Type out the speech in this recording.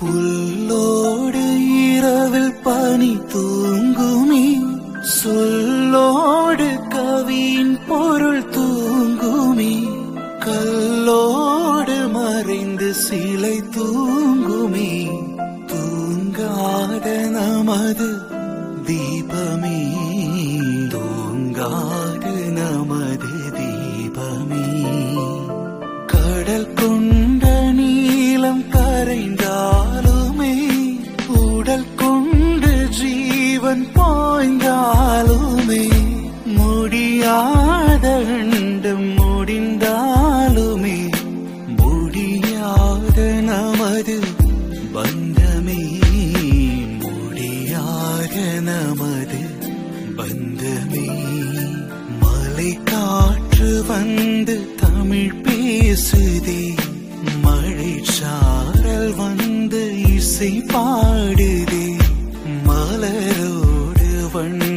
புல்லோடு இரவில் பனி தூங்குமே சொல்லோடு கவியின் பொருள் தூங்குமே கல்லோடு மறைந்து சிலை தூங்குமே தூங்காத நமது தீபமே தூங்காத நமது தீபமே கடல் கொண்ட நீளம் கரைந்தாலுமே உடல் கொண்டு ஜீவன் பாய்ந்தாலுமே முடியாத அண்டம் முடிந்தாலுமே முடியாத நமது பந்தமே முடியாத நமது பந்தமே மலை காற்று வந்து தமிழ் பேசுதே மழை சாரல் வந்து இசை பாடுதே மலரோடு வண்ண